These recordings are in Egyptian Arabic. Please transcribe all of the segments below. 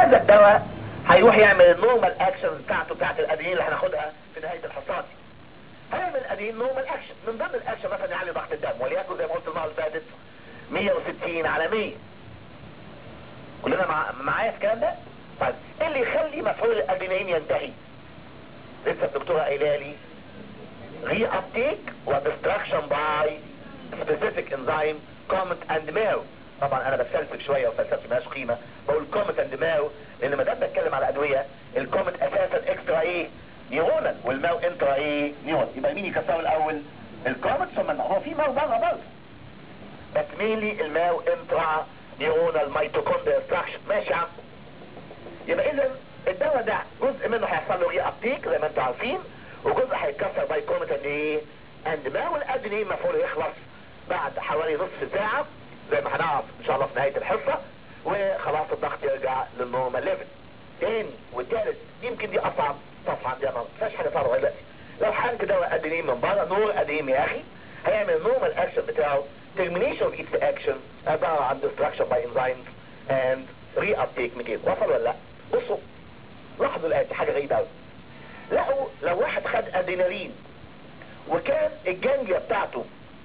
هذا الدواء هيروح يعمل النورمال اكشن بتاعته بتاعت الادرينالين اللي هناخدها في نهايه الحصات هيعمل الادرينالين نورمال اكشن من ضمن الاكشن مثلا يعلي ضغط الدم وليكن زي ما قلت المره اللي فاتت 160 على 100 كلنا مع... معايا في الكلام ده؟ طيب ايه اللي يخلي مفعول الادرينالين ينتهي؟ لسه الدكتوره قايله لي ري ابتيك وديستراكشن باي سبيسيفيك انزيم كومنت اند ميرو طبعا انا بتفلسف شويه وفلسفتي مالهاش قيمه بقول كومنت اند ماو لان ما دام بتكلم على ادويه الكومنت اساسا اكسترا ايه نيورونال والماو انترا ايه نيورون يبقى مين يكسره الاول الكومنت ثم الماو هو في ماو بره برضه بس مينلي الماو انترا نيورونال ميتوكوندريا ستراكشر ماشي يا عم يبقى اذا الدواء ده جزء منه هيحصل له ري ابتيك زي ما انتم عارفين وجزء هيتكسر باي كومنت اند ايه اند ماو الادرينالين المفعول يخلص بعد حوالي نصف ساعه زي ما هنعرف ان شاء الله في نهايه الحصه وخلاص الضغط يرجع للنورمال ليفل تاني والتالت يمكن دي اصعب صفحه عندنا ما فيهاش حاجه صعبه لغايه دلوقتي لو حقنت دواء ادرينالين من بره نور ادرينالين يا اخي هيعمل النورمال اكشن بتاعه termination of its action عباره عن destruction by enzymes and re-uptake ميكانيزم وصل ولا لا؟ بصوا لاحظوا الاتي حاجه غريبه قوي لقوا لو واحد خد ادرينالين وكان الجانجليا بتاعته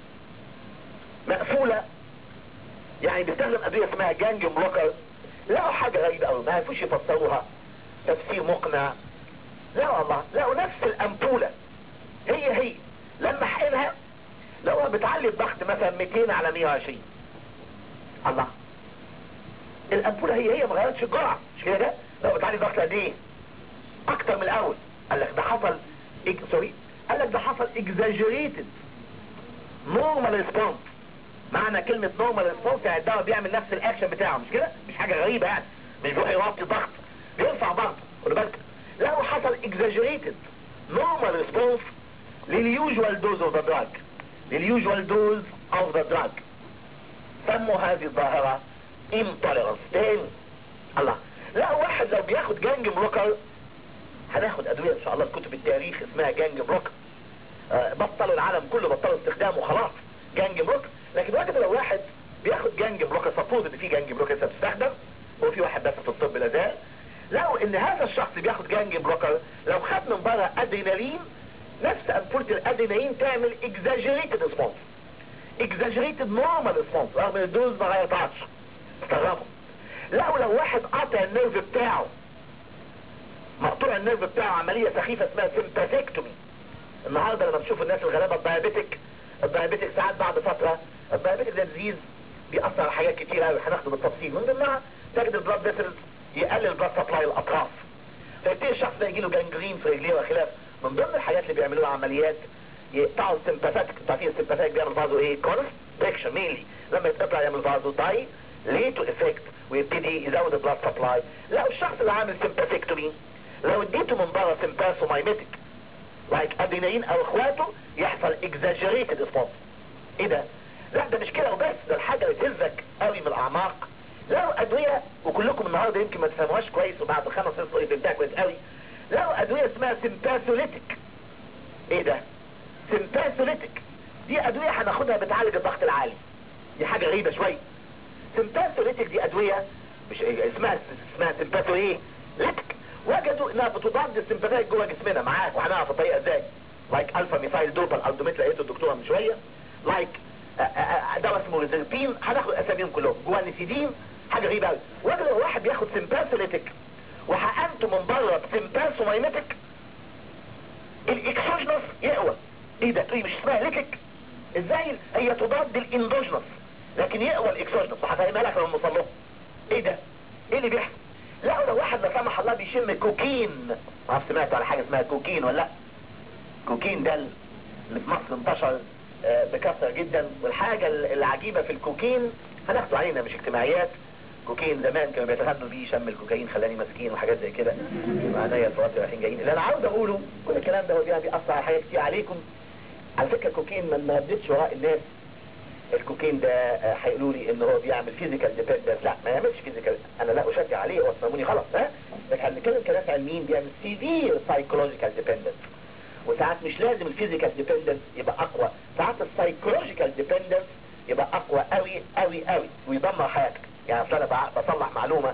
مقفوله يعني بيستخدم ادويه اسمها جانج بلوكر لقوا حاجه غريبه قوي ما عرفوش يفسروها تفسير مقنع لا والله لقوا نفس الامبوله هي هي لما حقنها لقوها بتعلي الضغط مثلا 200 على 120 الله الامبوله هي هي ما غيرتش الجرعه مش كده ده لو بتعلي الضغط قد ايه اكتر من الاول قال لك ده حصل إج... سوري قال لك ده حصل exaggerated normal response معنى كلمة نورمال ريسبونس يعني الدواء بيعمل نفس الاكشن بتاعه مش كده؟ مش حاجة غريبة يعني مش بيروح يوطي ضغط بيرفع ضغط خد بالك لو حصل exaggerated normal response لليوجوال دوز اوف ذا دراج لليوجوال دوز اوف ذا دراج سموا هذه الظاهرة intolerance تاني الله لا واحد لو بياخد جانج بلوكر هناخد ادوية ان شاء الله في كتب التاريخ اسمها جانج بلوكر آه بطلوا العالم كله بطلوا استخدامه خلاص جانج بلوكر لكن وجد لو واحد بياخد جانج بلوكر سبوز ان في جانج بلوكر لسه بتستخدم هو في واحد بس في الطب لا زال لو ان هذا الشخص بياخد جانج بلوكر لو خد من بره ادرينالين نفس امبولة الادرينالين تعمل اكزاجريتد ريسبونس اكزاجريتد نورمال ريسبونس رغم ان الدوز ما غيرتهاش استغربوا لو لو واحد قاطع النيرف بتاعه مقطوع النيرف بتاعه عملية سخيفة اسمها سيمباثيكتومي النهارده لما بنشوف الناس الغلابه الدايابيتك الدايابيتك ساعات بعد فتره الدايابيتك ده ديزيز بيأثر على حاجات كتير قوي هناخده بالتفصيل من ضمنها تجد البلاد فيسلز يقلل البلاد سبلاي الاطراف فيبتدي الشخص ده يجي له جانجرين في رجليه وخلاف من ضمن الحاجات اللي بيعملوها عمليات يقطعوا السمباثيك انتوا عارفين السمباثيك بيعمل برضه ايه كونستريكشن مينلي لما يتقطع يعمل برضه داي ليتو افكت ويبتدي يزود البلاد سبلاي لو الشخص اللي عامل سمباثيكتومي لو اديته من بره سمباثومايميتك لايك ادرينالين او اخواته يحصل اكزاجريتد ريسبونس ايه ده لا ده مش كده وبس ده الحاجه اللي تهزك قوي من الاعماق لو ادويه وكلكم النهارده يمكن ما تفهموهاش كويس وبعد خمس سنين تقولي فهمتها كويس قوي لو ادويه اسمها سمباثوليتك ايه ده سمباثوليتك دي ادويه هناخدها بتعالج الضغط العالي دي حاجه غريبه شويه سمباثوليتك دي ادويه مش اسمها اسمها سمباثو ايه ليتك وجدوا انها بتضاد السمباثيك جوه جسمنا معاك وهنعرف الطريقه ازاي لايك الفا ميثايل دوبا الالدوميت لقيته الدكتوره من شويه لايك دواء اسمه ريزربين هناخد اساميهم كلهم جوانيسيدين حاجه غريبه قوي وجدوا واحد بياخد سمباثوليتك وحقنته من بره بسمباثومايمتك الاكسوجنس يقوى ايه ده تقولي مش اسمها ليتك ازاي هي تضاد الاندوجنس لكن يقوى الاكسوجنس وهفهمها لك لما نوصل له ايه ده ايه اللي بيحصل لا لو واحد لا سمح الله بيشم كوكين ما عرفت سمعت على حاجه اسمها كوكين ولا لا كوكين ده اللي في مصر انتشر آه بكثره جدا والحاجه العجيبه في الكوكين هناخده علينا مش اجتماعيات كوكين زمان كانوا بيتغنوا بيه شم الكوكايين خلاني مسكين وحاجات زي كده معنايا الفواتح رايحين جايين اللي انا عاوز اقوله كل الكلام ده هو بيأثر على حاجات كتير عليكم على فكره الكوكين ما ردتش وراء الناس الكوكين ده هيقولوا لي ان هو بيعمل فيزيكال ديبندنس لا ما يعملش فيزيكال انا لا اشجع عليه هو فهموني غلط ها لكن هنتكلم كناس علميين بيعمل سيفير سايكولوجيكال ديبندنس وساعات مش لازم الفيزيكال ديبندنس يبقى اقوى ساعات السايكولوجيكال ديبندنس يبقى اقوى قوي قوي قوي ويدمر حياتك يعني اصل انا بصلح معلومه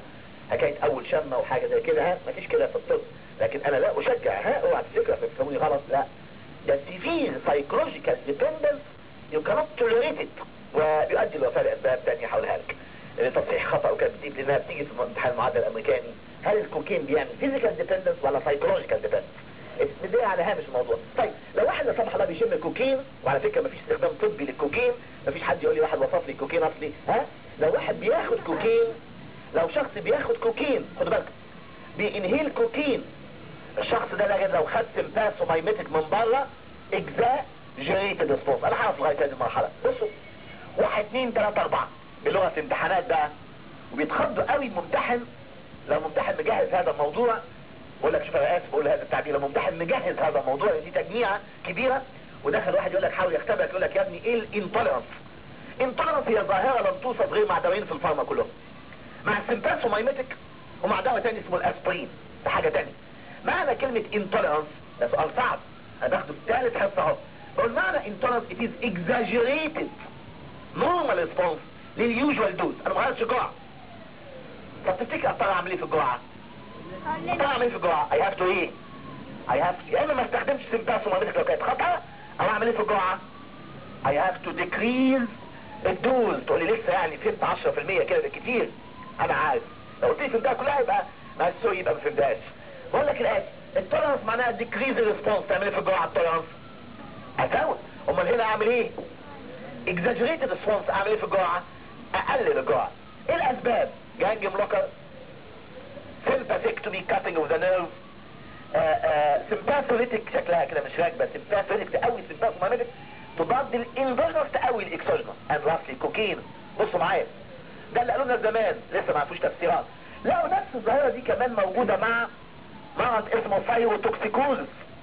حكايه اول شمه وحاجه زي كده ها مفيش كده في الطب لكن انا لا اشجع ها اوعى تفتكر تفهموني غلط لا ده سيفير سايكولوجيكال ديبندنس يو كانوت توليريت ويؤدي لوفاه لاسباب تانية هقولها لك تصحيح خطا وكانت بتيجي لانها بتيجي في امتحان المعادله الامريكاني هل الكوكين بيعمل فيزيكال ديبندنس ولا سايكولوجيكال ديبندنس ده على هامش الموضوع طيب لو واحد لا سمح الله بيشم كوكين وعلى فكره مفيش استخدام طبي للكوكين مفيش حد يقول لي واحد وصف لي كوكين اصلي ها لو واحد بياخد كوكين لو شخص بياخد كوكين خد بالك بينهيل كوكين الشخص ده لقد لو خد سمباسومايمتك من بره اجزاء جريتد ريسبونس انا هعرف لغايه هذه المرحله بصوا واحد اثنين ثلاثة أربعة بلغة امتحانات بقى وبيتخضوا قوي الممتحن لو ممتحن مجهز هذا الموضوع بقول لك شوف انا اسف بقول هذا التعبير لو ممتحن مجهز هذا الموضوع دي تجميعة كبيرة ودخل واحد يقول لك حاول يختبرك يقول لك يا ابني ايه الانتولرنس انتولرنس هي ظاهرة لم توصف غير مع دوايين في الفارما كلهم مع السمباسومايمتك ومع دواء تاني اسمه الاسبرين ده حاجة تانية معنى كلمة انتولرنس ده سؤال صعب انا باخده في ثالث حصة اهو بقول معنى intolerance it is exaggerated normal response لليوجوال دوز انا ما غيرتش جرعة طب تفتكر اضطر اعمل ايه في الجرعة؟ اضطر اعمل ايه في الجرعة؟ I have to ايه؟ I have to يا اما ما استخدمش سمباسوماتيك لو كانت خطأ او اعمل ايه في الجرعة؟ I have to decrease الدوز تقول لي لسه يعني فهمت 10% كده بالكتير انا عارف لو قلت لي فهمتها كلها يبقى ما سوري يبقى ما فهمتهاش بقول لك الان التولرنس معناها decrease الريسبونس تعمل ايه في الجرعة التولرنس؟ ازود امال هنا اعمل ايه؟ exaggerated response اعمل ايه في الجرعة اقلل الجرعة ايه الاسباب جانج بلوكر sympathectomy cutting of the nerve سمباثوليتك شكلها كده مش راكبه سمباثوليتك تقوي سمباثوماميتك تضاد الانفيرنس تقوي الاكسوجنس اند لاستلي كوكين بصوا معايا ده اللي قالوا لنا زمان لسه ما عرفوش تفسيرات لقوا نفس الظاهره دي كمان موجوده مع مرض اسمه فايروتوكسيكوزس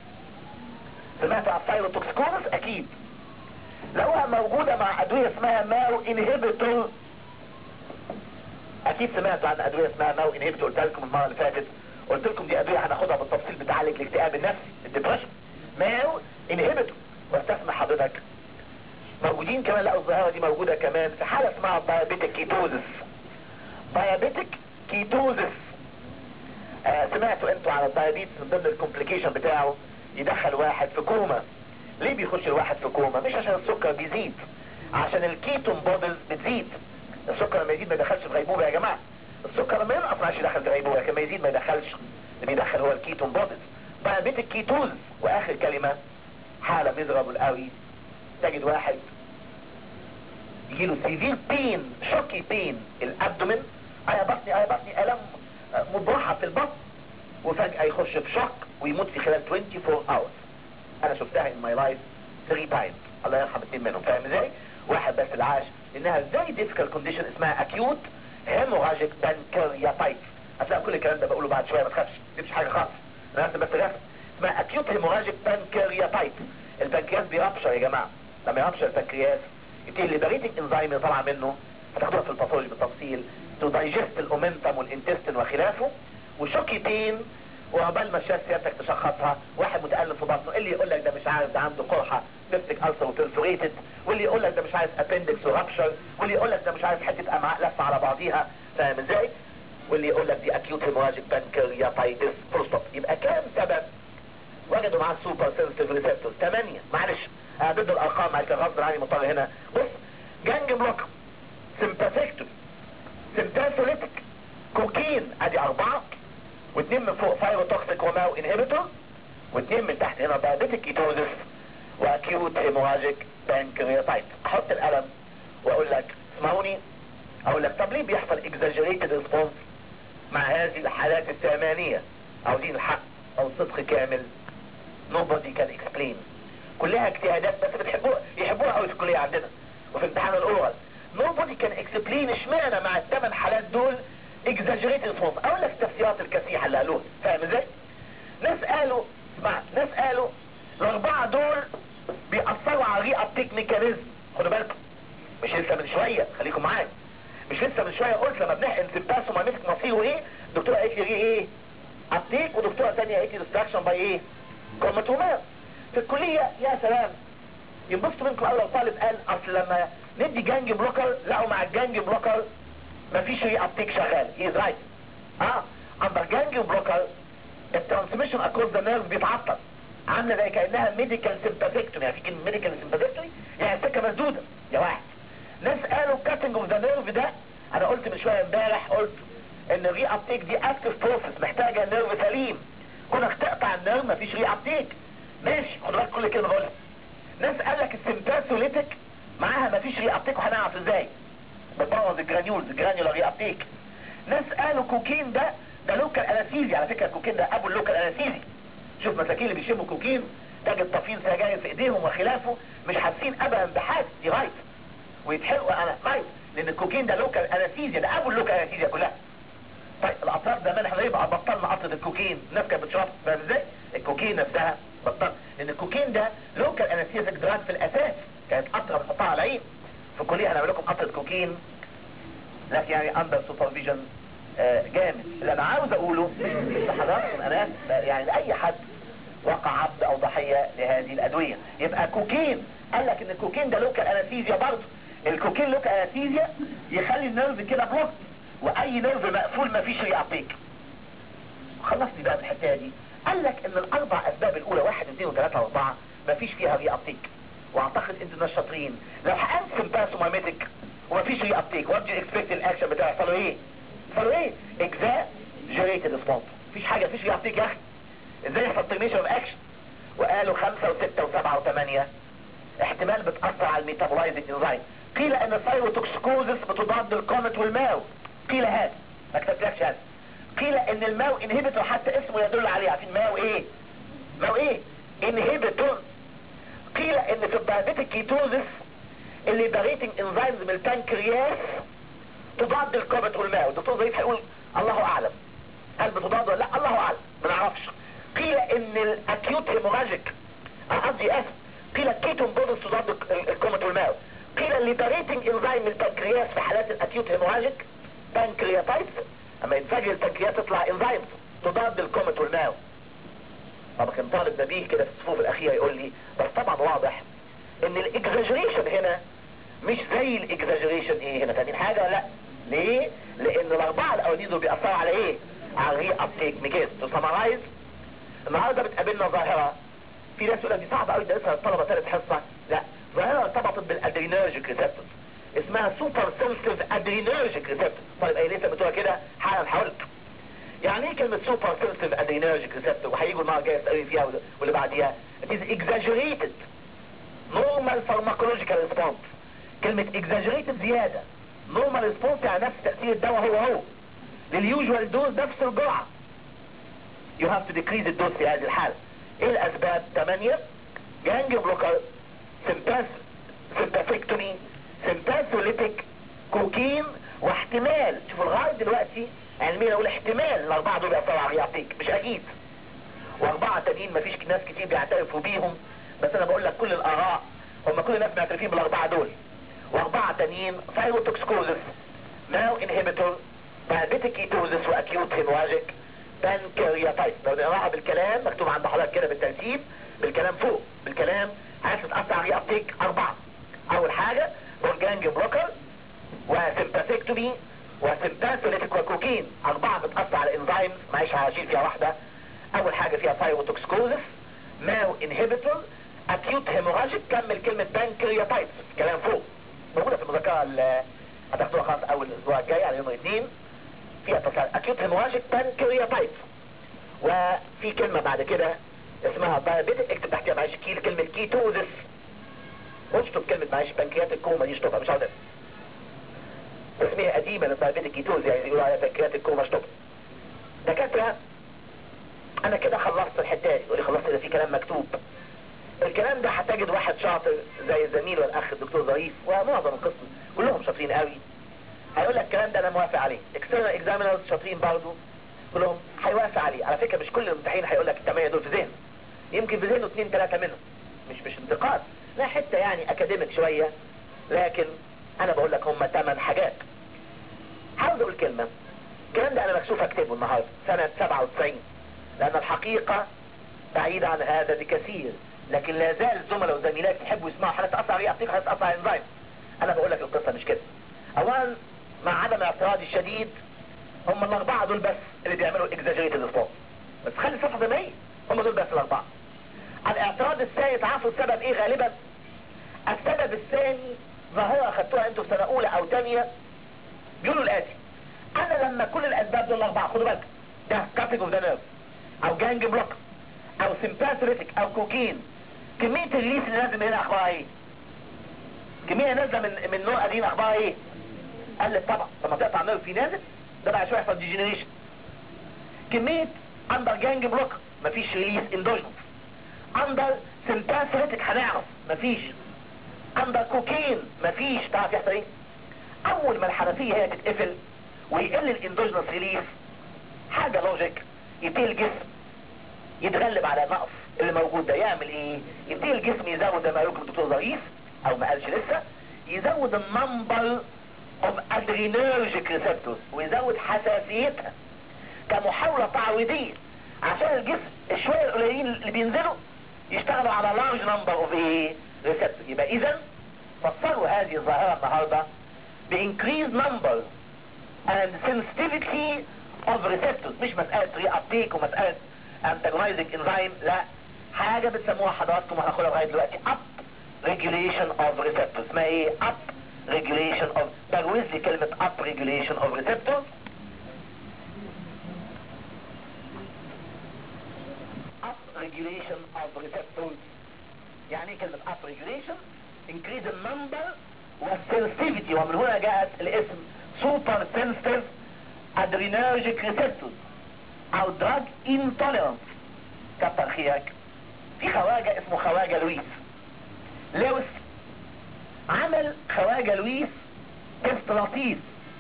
سمعتوا عن فايروتوكسيكوزس اكيد لقوها موجودة مع ادوية اسمها ماو انهبيتور اكيد سمعتوا عن ادوية اسمها ماو انهبيتور قلت لكم المرة اللي فاتت قلت لكم دي ادوية هناخدها بالتفصيل بتعالج الاكتئاب النفسي الدبريشن ماو انهبيتور واستسمع حضرتك موجودين كمان لقوا الظاهرة دي موجودة كمان في حالة اسمها دايابيتك كيتوزس دايابيتك كيتوزس آه سمعتوا انتوا على الدايابيتس من ضمن الكومبليكيشن بتاعه يدخل واحد في كوما ليه بيخش الواحد في كوما مش عشان السكر بيزيد عشان الكيتون بودلز بتزيد السكر لما يزيد ما يدخلش في غيبوبة يا جماعة السكر لما ينقص ما يدخل في غيبوبة لكن ما يزيد ما يدخلش اللي بيدخل هو الكيتون بودلز بقى بيت الكيتوز واخر كلمة حالة ميزرابل قوي تجد واحد يجيله سيفير بين شوكي بين الابدومين ايا بطني ايا بطني الم مضرحة في البطن وفجأة يخش في شوك ويموت في خلال 24 hours انا شفتها in my life 3 times الله يرحم اثنين منهم فاهم ازاي واحد بس العاش انها very difficult condition اسمها acute hemorrhagic pancreatitis هتلاقي كل الكلام ده بقوله بعد شويه ما تخافش دي مش حاجه خالص انا بس رسم اسمها acute hemorrhagic pancreatitis البنكرياس بيربشر يا جماعه لما يربشر البنكرياس يبتدي الليبريتنج انزيم اللي طالعه منه هتاخدوها في الباثولوجي بالتفصيل تو دايجست الاومنتم والانتستين وخلافه وشوكي بين وعقبال ما الشاف سيادتك تشخصها واحد متألم في بطنه اللي يقول لك ده مش عارف ده عنده قرحة سيبتك ألسر وبرفوريتد واللي يقول لك ده مش عارف ابندكس ورابشر واللي يقول لك ده مش عارف حتة امعاء لفة على بعضيها فاهم ازاي واللي يقول لك دي اكيوت هيموراجيك بانكرياتايتس فول ستوب يبقى كام سبب وجدوا معاه السوبر سنسيتيف ريسبتور 8 معلش انا ضد الارقام معلش غصب عني مضطر هنا بص جانج بلوك سمباثيكتومي سمباثوليتك كوكين ادي اربعة واثنين من فوق فايروتوكسيك وماو انهبيتور واثنين من تحت هنا دايابيتيك كيتوزس واكيوت هيموراجيك بانكرياتايت احط القلم واقول لك اسمعوني اقول لك طب ليه بيحصل اكزاجريتد ريسبونس مع هذه الحالات الثمانية عاوزين الحق او الصدق كامل nobody can explain كلها اجتهادات بس بتحبوها يحبوها قوي في الكلية عندنا وفي امتحان الاورال nobody can explain اشمعنى مع الثمان حالات دول exaggerated response اقول لك التفسيرات الكسيحة اللي قالوها فاهم ازاي ناس قالوا اسمع ناس قالوا الاربعة دول بيأثروا على ري ابتيك ميكانيزم خدوا بالكم مش لسه من شوية خليكم معايا مش لسه من شوية قلت لما بنحقن سباسو ما مسك مصيره ايه الدكتورة قالت لي ري ايه ابتيك ودكتورة تانية قالت لي ديستراكشن باي ايه كروماتومات في الكلية يا سلام ينبسطوا منكم اول طالب قال اصل لما ندي جانج بلوكر لقوا مع الجانج بلوكر مفيش ري ابتيك شغال هي رايت اه اندر جانجليون بلوكر الترانسميشن اكروس ذا نيرف بيتعطل عامله زي كانها ميديكال سيمباثيكتومي يعني في كلمه ميديكال سيمباثيكتومي يعني السكه مسدوده يا واحد ناس قالوا كاتنج اوف ذا نيرف ده انا قلت من شويه امبارح قلت ان الري ابتيك دي اكتف بروسيس محتاجه نيرف سليم كونك تقطع النيرف مفيش ري ابتيك ماشي خد بالك كل كلمه بقولها ناس قال لك السيمباثوليتك معاها مفيش ري ابتيك وهنعرف ازاي بتبوظ الجرانيولز الجرانيولا ري ابتيك ناس قالوا كوكين ده ده لوكال انستيزي على فكره الكوكين ده ابو اللوكال انستيزي شوف مساكين اللي بيشموا كوكين تجد طافين سجاير في ايديهم وخلافه مش حاسين ابدا بحاجه دي رايت ويتحرقوا انا رايت لان الكوكين ده لوكال انستيزيا ده ابو اللوكال انستيزيا كلها طيب الاطراف زمان احنا يبقى بطلنا قطره الكوكين الناس كانت بتشرب فاهم ازاي الكوكين نفسها بطل لان الكوكين ده لوكال انستيزيا دراج في الاساس كانت قطره بنحطها على العين في الكليه هنعمل لكم قطره كوكين لكن يعني اندر سوبرفيجن جامد اللي انا عاوز اقوله لحضراتكم انا يعني لاي حد وقع عبد او ضحية لهذه الادوية يبقى كوكين قال لك ان الكوكين ده لوكال انستيزيا برضه الكوكين لوكال انستيزيا يخلي النيرف كده بلوك واي نيرف مقفول مفيش ريابتيك خلصني بقى الحكايه دي قال لك ان الاربع اسباب الاولى واحد اثنين وثلاثة واربعة مفيش فيها ريابتيك واعتقد انتوا ناس شاطرين لو حقنت سمباسومايميتك ومفيش ريابتيك وات يو اكسبكت الاكشن بتاعه يحصل ايه؟ يحصل ايه؟ اجزاء جريتد ريسبونس مفيش حاجه مفيش ريابتيك يا اخي ازاي يحصل ترميشن اوف اكشن وقالوا خمسة وستة وسبعة وثمانية احتمال بتأثر على الميتابولايزنج انزايم قيل ان الثايروتوكسيكوزس بتضاد الكومت والماو قيل هذا ما كتبتلكش هذا قيل ان الماو انهبيتور حتى اسمه يدل عليه عارفين ماو ايه ماو ايه انهبيتور قيل ان في الدايابيتيك كيتوزس الليبريتنج انزيمز من البنكرياس تضاد الكومت والماو الدكتور ظريف هيقول الله اعلم هل بتضاد ولا لا الله اعلم ما نعرفش قيل ان الاكيوت هيموراجيك قصدي اسف قيل الكيتون بودس تضاد الكومت والماو قيل الليبريتنج انزيم من البنكرياس في حالات الاكيوت هيموراجيك بانكرياتايتس اما ينفجر البنكرياس تطلع انزيم تضاد الكومت والماو طبعا كان طالب نبيه كده في الصفوف الاخيره يقول لي بس طبعا واضح ان الاكزاجريشن هنا مش زي الاكزاجريشن ايه هنا فاهمين حاجه ولا لا ليه لان الاربعه الاولين دول بيأثروا على ايه على الري ابتيك ميكيز تو سمرايز النهارده بتقابلنا ظاهره في ناس يقول لك دي صعبه قوي ده لسه الطلبه ثالث حصه لا ظاهره ارتبطت بالادرينرجيك ريسبتورز اسمها سوبر سنسيتيف ادرينرجيك ريسبتورز طيب اي لسه بتقولها كده حالا هقول يعني ايه كلمه سوبر سنسيتيف ادرينرجيك ريسبتور وهيجوا المره الجايه يسالوني فيها واللي بعديها it is exaggerated normal pharmacological response كلمه exaggerated زياده normal response يعني نفس تاثير الدواء هو هو لليوجوال دوز نفس الجرعه you have to decrease الدوز في هذه الحالة ايه الاسباب 8 جانج بلوكر سمباس سمباثيكتومي سمباثوليتيك كوكين واحتمال شوفوا لغاية دلوقتي علميا اقول احتمال الاربعة دول يأثروا على الريابتيك مش اكيد واربعة تانيين مفيش ناس كتير بيعترفوا بيهم بس انا بقول لك كل الاراء هم كل الناس معترفين بالاربعة دول واربعة تانيين ثايروتوكسكوزس ماو انهبيتور diabetic ketosis واكيوت هيمواجيك بانكرياتايتس لو نقراها بالكلام مكتوب عند حضرتك كده بالترتيب بالكلام فوق بالكلام عايز تتقطع عليه ابتيك اربعة اول حاجة اورجانج بلوكر وسمباثيكتومي وسمباثوليتيك وكوكين اربعة بتقطع على الانزيمز معيش هشيل فيها واحدة اول حاجة فيها ثايروتوكسكوزس ماو انهبيتور اكيوت هيموراجيك كمل كلمة بانكرياتايتس كلام فوق موجودة في المذاكرة اللي هتاخدوها خلاص اول الاسبوع الجاي على يوم الاثنين فيها تصال اكيوت هيموراجيك بانكرياتايتس وفي كلمة بعد كده اسمها diabetic اكتب تحتها معلش كيل كلمة كيتوزس اشطب كلمة معلش بنكرياتيك كوما دي اشطبها مش عاوز اسمها قديمة للدايابيتك كيتوز يعني يقولوا عليها بنكرياتيك كوما اشطب دكاترة انا كده خلصت الحتة دي يقول لي خلصت ده في كلام مكتوب الكلام ده هتجد واحد شاطر زي الزميل والاخ الدكتور ظريف ومعظم القسم كلهم شاطرين قوي هيقول لك الكلام ده انا موافق عليه اكسترنال اكزامينرز شاطرين برضه كلهم هيوافق عليه على فكره مش كل الممتحنين هيقول لك الثمانيه دول في ذهنه يمكن في ذهنه اثنين ثلاثه منهم مش مش انتقاد لا حته يعني اكاديميك شويه لكن انا بقول لك هم ثمان حاجات عاوز اقول كلمه الكلام ده انا مكسوف اكتبه النهارده سنه 97 لان الحقيقه بعيده عن هذا بكثير لكن لا زال الزملاء وزميلات يحبوا يسمعوا حالات تاثر عليه اعطيك حالات تاثر على الانزيم انا بقول لك القصه مش كده اولا مع عدم اعتراضي الشديد هم الاربعه دول بس اللي بيعملوا اكزاجريتد سبوت بس خلي الصفحه زي ما هي هم دول بس الاربعه الاعتراض الثاني تعرفوا السبب ايه غالبا السبب الثاني ظاهرة اخدتوها انتوا في سنة اولى او تانية بيقولوا الاتي انا لما كل الاسباب دول الاربعة خدوا بالك ده كافيك اوف ذا نيرف او جانج بلوك او سيمباثوريتك او كوكين كمية الريليس اللي نازل من هنا اخبارها ايه كمية نازلة من من نوع قديم اخبارها ايه قلت طبعا لما تقطع نيرف في نازل ده بقى شوية يحصل ديجنريشن كمية اندر جانج بلوك مفيش ريليس اندوجنس اندر سيمباثوريتك هنعرف مفيش اندر كوكين مفيش تعرف يحصل ايه اول ما الحنفية هي تتقفل ويقل الاندوجنس ريليس حاجة لوجيك يبتدي الجسم يتغلب على النقص اللي موجود ده يعمل ايه يبتدي الجسم يزود ما يقول الدكتور ظريف او ما قالش لسه يزود النمبر اوف ادرينرجيك ريسبتورز ويزود حساسيتها كمحاولة تعويضية عشان الجسم الشوية القليلين اللي بينزلوا يشتغلوا على لارج نمبر اوف ايه ريسبتور يبقى اذا فسروا هذه الظاهرة النهاردة بانكريز نمبر and sensitivity of receptors مش مسألة ري ابتيك ومسألة antagonizing enzyme لا حاجة بتسموها حضراتكم وهناخدها لغاية دلوقتي up regulation of receptors اسمها ايه up regulation of تجوز لي كلمة up regulation of receptors up regulation of receptors يعني ايه كلمة up regulation increase the number والsensitivity ومن هنا جاءت الاسم super sensitive adrenergic receptors او drug intolerance كتر خيرك في خواجة اسمه خواجة لويس لويس عمل خواجة لويس تست لطيف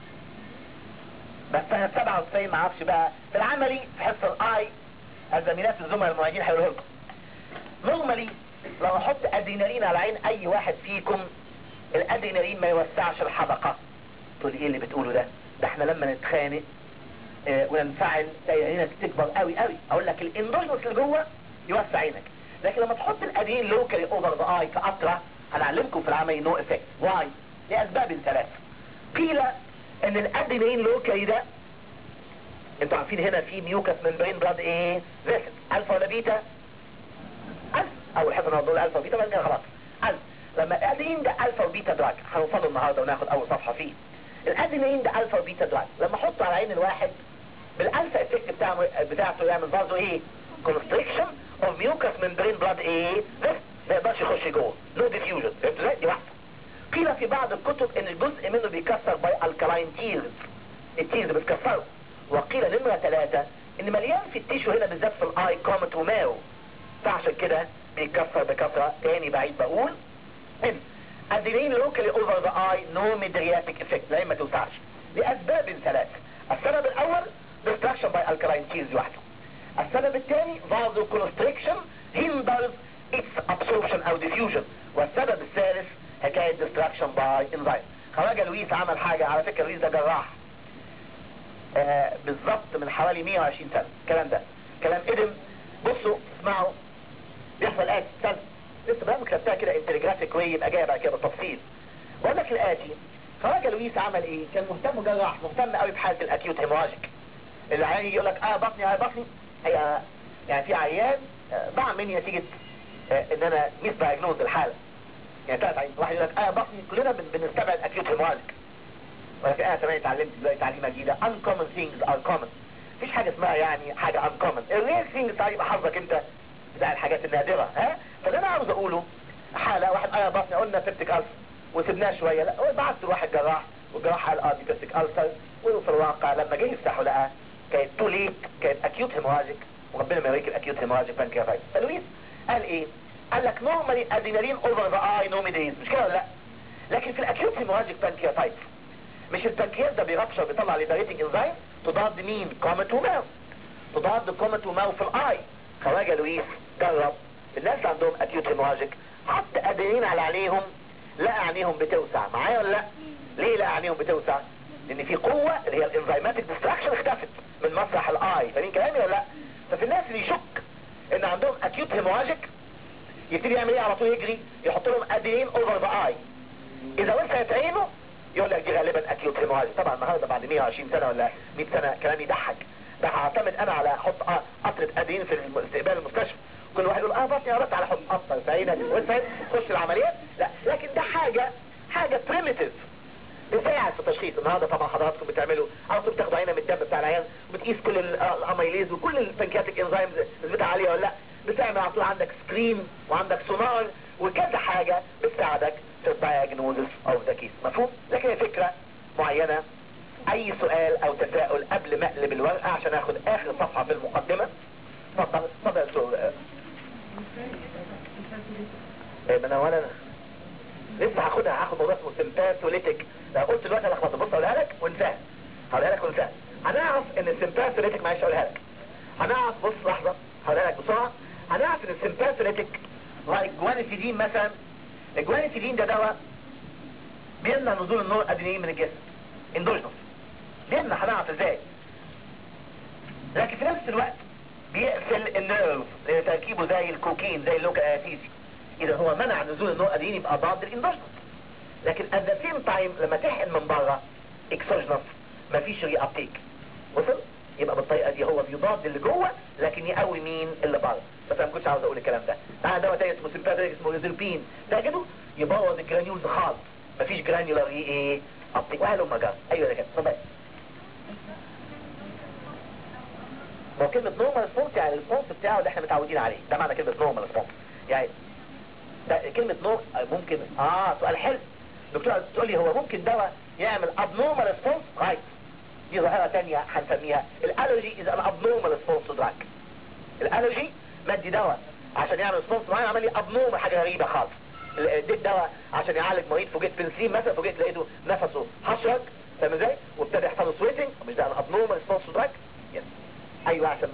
بس سنة 97 ما اعرفش بقى في العملي في حصة الاي الزميلات الزملاء المعيدين هيقولوا لكم نورمالي لو احط ادرينالين على عين اي واحد فيكم الادرينالين ما يوسعش الحدقة تقول ايه اللي بتقوله ده ده احنا لما نتخانق اه وننفعل تلاقي عينك تكبر قوي قوي اقول لك الاندوجنس اللي جوه يوسع عينك لكن لما تحط الادرينالين لوكالي اوفر ذا اي كقطره هنعلمكم في العملي نو افكت واي لاسباب ثلاثه قيل ان الادرينالين لوكالي ده انتوا عارفين هنا في ميوكس ممبرين بلاد ايه فيسل الفا ولا بيتا الف اول حاجه نقول الفا وبيتا بعد كده خلاص الف لما الادرينالين ده الفا وبيتا دراج هنوصله النهارده وناخد اول صفحه فيه الادرينالين ده الفا وبيتا دراج لما احطه على عين الواحد بالالفا افكت بتاعه بتاعته يعمل برضه ايه كونستريكشن اوف ميوكس ممبرين بلاد ايه فيسل ما يقدرش يخش جوه نو ديفيوجن فهمت ازاي دي واحده قيل في بعض الكتب ان الجزء منه بيكسر باي الكلاين تيرز التيرز بتكسره وقيل نمرة ثلاثة ان مليان في التيشو هنا بالذات في الاي كومت وماو فعشان كده بيتكسر بكثرة تاني بعيد بقول ان ادرينالين لوكالي اوفر ذا اي نو ميدرياتيك افكت لا ما توسعش لاسباب ثلاثة السبب الاول ديستراكشن باي الكلاين تيرز لوحده السبب الثاني فازو كونستريكشن هيندرز اتس ابسوربشن او ديفيوجن والسبب الثالث حكاية ديستراكشن باي انزايم خواجه لويس عمل حاجة على فكرة لويس ده جراح آه بالظبط من حوالي 120 سنة الكلام ده كلام قدم بصوا اسمعوا بيحصل الآتي استنى لسه بقى كتبتها كده انتليجرافيك واي يبقى جايه بعد كده بالتفصيل بقول لك الآتي خواجه لويس عمل ايه كان مهتم جراح مهتم قوي بحالة الاكيوت هيموراجيك اللي عيان يجي يقول لك اه بطني اه بطني هي يعني في عيان آه ضاع مني نتيجة آه ان انا ميس دايجنوز الحالة يعني ثلاث عين واحد يقول لك اه بطني كلنا بن بنستبعد اكيوت هيموراجيك ولكن انا كمان اتعلمت دلوقتي تعليمه جديده uncommon things are common مفيش حاجه اسمها يعني حاجه uncommon الريل things تعالى يبقى حظك انت بتاع الحاجات النادره ها فاللي انا عاوز اقوله حاله واحد اه بطني قلنا سبتك الف وسبناه شويه لا بعت لواحد جراح والجراح قال اه دي سبتك الفر وفي الواقع لما جه يفتحوا لقى كانت تو ليت كانت اكيوت هيموراجيك وربنا ما يوريك الاكيوت هيموراجيك بانكرياتايتس فلويس قال ايه قال لك نورمالي ادرينالين اوفر ذا اي نوميديز مش كده ولا لا لكن في الاكيوت هيموراجيك بانكرياتايتس مش البنكرياس ده بيرابشر بيطلع ليبريتنج انزايم تضاد مين كومت وماو تضاد كومت وماو في الاي خواجه لويس جرب الناس اللي عندهم اكيوت هيموراجيك حط ادرينالين على عينيهم لقى عينيهم بتوسع معايا ولا لا ليه لقى عينيهم بتوسع لان في قوه اللي هي الانزيماتيك ديستراكشن اختفت من مسرح الاي فاهمين كلامي ولا لا ففي الناس اللي يشك ان عندهم اكيوت هيموراجيك يبتدي يعمل ايه على طول يجري يحط لهم ادرينالين اوفر ذا اي اذا وسعت عينه يقول لك دي غالبا اكيوت هيموراجي طبعا النهارده بعد 120 سنه ولا 100 سنه كلام يضحك ده هعتمد انا على احط آه قطره ادرين في استقبال المستشفى كل واحد يقول اه بطني يا بس على حط قطره سعيده وانت تخش العمليات لا لكن ده حاجه حاجه بريميتيف بتساعد في التشخيص النهارده طبعا حضراتكم بتعملوا او بتاخدوا عينه من الدم بتاع العيان وبتقيس كل الاميليز وكل البنكياتيك انزيمز نسبتها عاليه ولا لا بتعمل على طول عندك سكرين وعندك سونار وكذا حاجه بتساعدك في الدايجنوزس اوف ذا كيس مفهوم؟ لكن هي فكره معينه اي سؤال او تساؤل قبل ما اقلب الورقه عشان اخد اخر صفحه في المقدمه اتفضل اتفضل يا دكتور ايه من اولا لسه هاخدها هاخد موضوع اسمه سمباثوليتيك لو قلت دلوقتي لخبطه بص اقولها لك وانساها هقولها لك وانساها هنعرف ان السمباثوليتيك معلش اقولها لك هنعرف بص لحظه هقولها لك بسرعه هنعرف ان السمباثوليتيك لايك جوانيتيدين مثلا الجوانيتيدين ده دواء بيمنع نزول النور ادرينالين من الجسم اندوجنوس بيمنع هنعرف ازاي لكن في نفس الوقت بيقفل النيرف تركيبه زي الكوكين زي اللوكاتيزي اذا هو منع نزول النور ادرينالين يبقى ضاد الاندوجنوس لكن at the same time لما تحقن من بره اكسوجنوس مفيش ري ابتيك وصل يبقى بالطريقه دي هو بيضاد اللي جوه لكن يقوي مين اللي بره بس انا ما كنتش عاوز اقول الكلام ده تعالى دواء تاني اسمه سيمباثيك اسمه ريزلبين تجده يبوظ الجرانيولز خالص مفيش جرانيولار ايه ابتيك واهل ام جار ايوه ده كده اتفضل ما هو كلمة نورمال ريسبونس يعني الريسبونس بتاعه اللي احنا متعودين عليه ده معنى كلمة نورمال ريسبونس يعني ده كلمة نور ممكن اه سؤال حلو دكتور تقول لي هو ممكن دواء يعمل abnormal response رايت دي ظاهرة تانية هنسميها الالرجي از ان abnormal response to drug الالرجي مدي دواء عشان يعمل ريسبونس معين عمل لي abnormal حاجة غريبة خالص اديت دواء عشان يعالج مريض فوجئت بنسلين مثلا فوجئت لقيته نفسه حشرك فاهم ازاي وابتدى يحصل له سويتنج مش ده ان abnormal response to drug يس ايوه عشان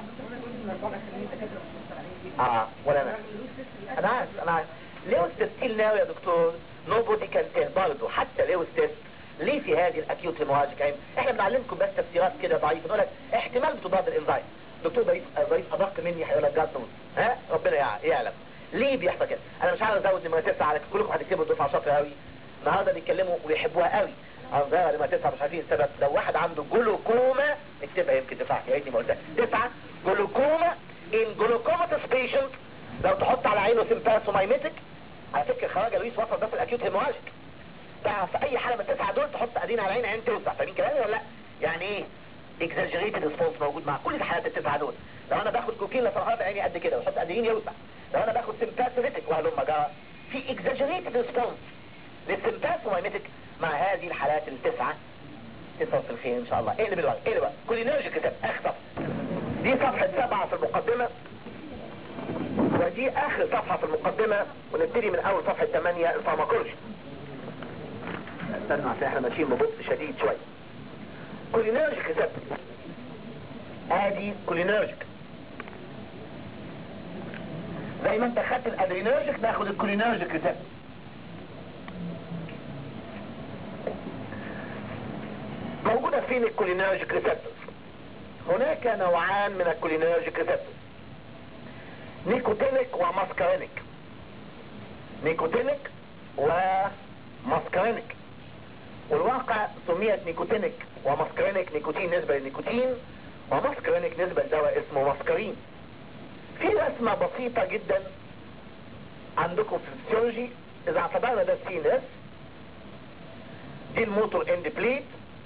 اه ولا انا انا عارف انا عارف ليوس تيست ناو يا دكتور نوبودي كان تيل برضه حتى ليوس تيست ليه في هذه الاكيوت هيموراجيك عين احنا بنعلمكم بس تفسيرات كده ضعيفه نقول لك احتمال بتضاد الانزيم دكتور ضعيف ضعيف ادق مني هيقول لك جاد ها ربنا يعلم ليه بيحصل كده انا مش عاوز ازود نمره تسعه على كلكم هتكتبوا الدفعه شاطره قوي النهارده بيتكلموا ويحبوها قوي انظار لما تسعه مش عارفين السبب لو واحد عنده جلوكوما اكتبها يمكن تنفع يا ريتني ما قلتها تسعه جلوكوما ان جلوكوماتس بيشنت لو تحط على عينه سيمباثومايميتك على فكره خواجه لويس وصل ده في الاكيوت هيموراجيك تعرف في اي حاله من التسعه دول تحط ادين على عين عين توسع فاهمين كلامي ولا لا؟ يعني ايه؟ اكزاجريتد ريسبونس موجود مع كل الحالات التسعه دول لو انا باخد كوكين لفرحات عيني قد كده واحط ادين يوسع لو انا باخد سيمباثوميتك وهلم جرى في اكزاجريتد ريسبونس للسيمباثومايميتك مع هذه الحالات التسعه تصل في الخير ان شاء الله اقلب الورق اقلب الورق كولينرجي كتاب اخر صفحه دي صفحه سبعه في المقدمه ودي اخر صفحة في المقدمة ونبتدي من اول صفحة 8 الفارماكولوجي استنى عشان احنا ماشيين ببطء شديد شوية كولينرجيك ريسبتور ادي كولينرجيك زي ما انت خدت الادرينرجيك ناخد الكولينرجيك ريسبتور موجودة فين الكولينرجيك ريسبتور هناك نوعان من الكولينرجيك ريسبتور نيكوتينيك وماسكارينيك نيكوتينيك وماسكارينيك والواقع سميت نيكوتينيك وماسكارينيك نيكوتين نسبة للنيكوتين وماسكارينيك نسبة لدواء اسمه ماسكارين في رسمة بسيطة جدا عندكم في الفسيولوجي اذا اعتبرنا ده سي اس دي الموتور اند بليت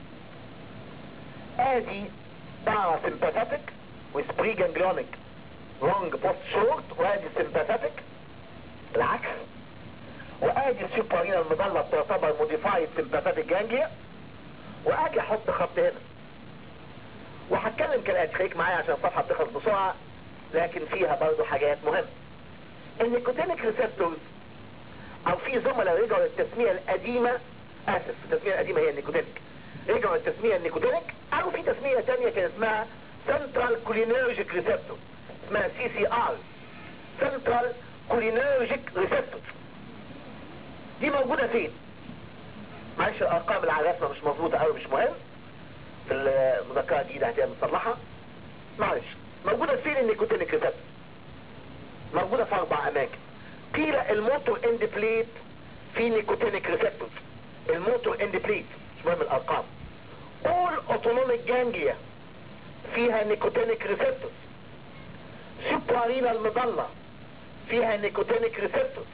ادي باراسمباثيك وسبري جانجلونيك لونج بوست شورت وادي سمباثيك العكس وادي السوبرين المضلة تعتبر موديفايد سمباثيك جانجليا واجي احط خط هنا وهتكلم كالاتي خليك معايا عشان الصفحة بتخلص بسرعة لكن فيها برضو حاجات مهمة النيكوتينيك ريسبتورز او في زملاء رجعوا للتسمية القديمة اسف التسمية القديمة هي النيكوتينيك رجعوا للتسمية النيكوتينيك او في تسمية تانية كان اسمها سنترال كولينرجيك ريسبتور اسمها سي سي ار سنترال كولينرجيك ريسبتور دي موجودة فين معلش الارقام اللي على الرسمة مش مظبوطة قوي مش مهم في المذكرة دي ده هتبقى مصلحة معلش موجودة فين النيكوتينيك ريسبتور موجودة في اربع اماكن قيل الموتور اند بليت في نيكوتينيك ريسبتور الموتور اندبليت مش مهم الارقام all autonomic ganglia فيها نيكوتينيك ريسبتورز سوبرارينا المظلة فيها نيكوتينيك ريسبتورز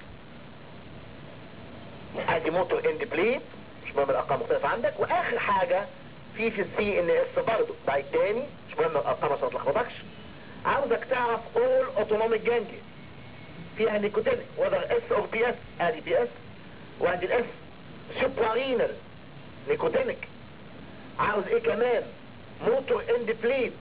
ادي موتور اندبليت مش مهم الارقام مختلفة عندك واخر حاجة في في السي ان اس برضه بعد تاني مش مهم الارقام عشان ما تلخبطكش عاوزك تعرف all autonomic ganglia فيها نيكوتينيك وذر اس او بي اس ادي بي اس وادي الاس سوبرارينال نيكوتينيك عاوز ايه كمان موتور اندبليت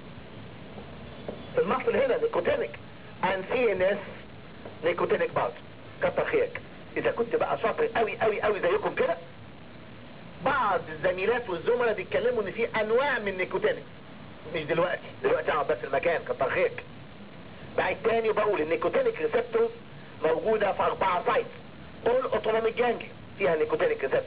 في المصل هنا نيكوتينيك ان سي ان اس نيكوتينيك برضه كتر خيرك اذا كنت بقى شاطر قوي قوي قوي زيكم كده بعض الزميلات والزملاء بيتكلموا ان في انواع من النيكوتينيك مش دلوقتي دلوقتي اقعد بس المكان كتر خيرك بعد تاني بقول النيكوتينيك ريسبتورز موجودة في اربعة سايت اول اوتونوميك جانجلي فيها نيكوتينيك ريسبتورز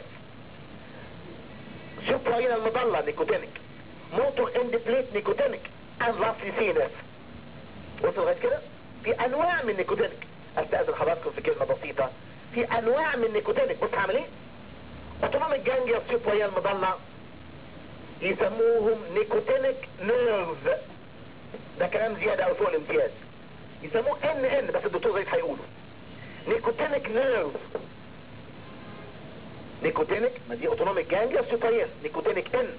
سوبرين المضلة نيكوتينيك موتور اند بليت نيكوتينيك and lastly CNS وصل لغاية كده في انواع من النيكوتينيك استاذن حضراتكم في كلمة بسيطة في انواع من النيكوتينيك بص هعمل ايه اوتونوميك جانجلي سوبرين المضلة يسموهم نيكوتينيك نيرف ده كلام زيادة او فوق الامتياز يسموه ان ان بس الدكتور زيد هيقوله نيكوتينيك نيرف نيكوتينيك ما دي اوتونوميك جانجليا سوبرين نيكوتينيك ان